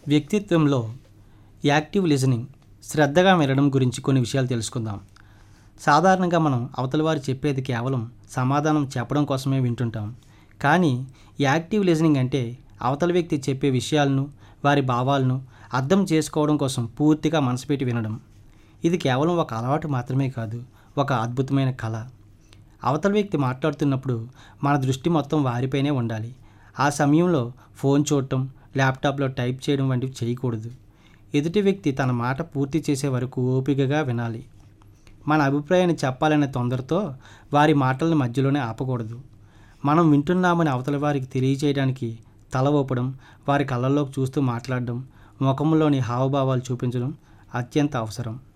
వ్యక్తిత్వంలో active listening శ్రద్ధగా వినడం గురించి కొన్ని విషయాలు తెలుసుకుందాం సాధారణంగా మనం అవతల వారు చెప్పేది కేవలం సమాధానం చెప్పడం కోసమే వింటుంటాం కానీ యాక్టివ్ లిజనింగ్ అంటే అవతల వ్యక్తి చెప్పే విషయాలను వారి భావాలను అర్థం చేసుకోవడం కోసం పూర్తిగా మనసు పెట్టి వినడం ఇది కేవలం ఒక అలవాటు మాత్రమే కాదు ఒక అద్భుతమైన కళ అవతల వ్యక్తి మాట్లాడుతున్నప్పుడు మన దృష్టి మొత్తం వారిపైనే ఉండాలి ఆ సమయంలో ఫోన్ చూడటం ల్యాప్టాప్లో టైప్ చేయడం వంటివి చేయకూడదు ఎదుటి వ్యక్తి తన మాట పూర్తి చేసే వరకు ఓపికగా వినాలి మన అభిప్రాయాన్ని చెప్పాలనే తొందరతో వారి మాటలను మధ్యలోనే ఆపకూడదు మనం వింటున్నామని అవతల వారికి తెలియచేయడానికి తల ఊపడం వారి కళ్ళల్లోకి చూస్తూ మాట్లాడడం ముఖంలోని హావభావాలు చూపించడం అత్యంత అవసరం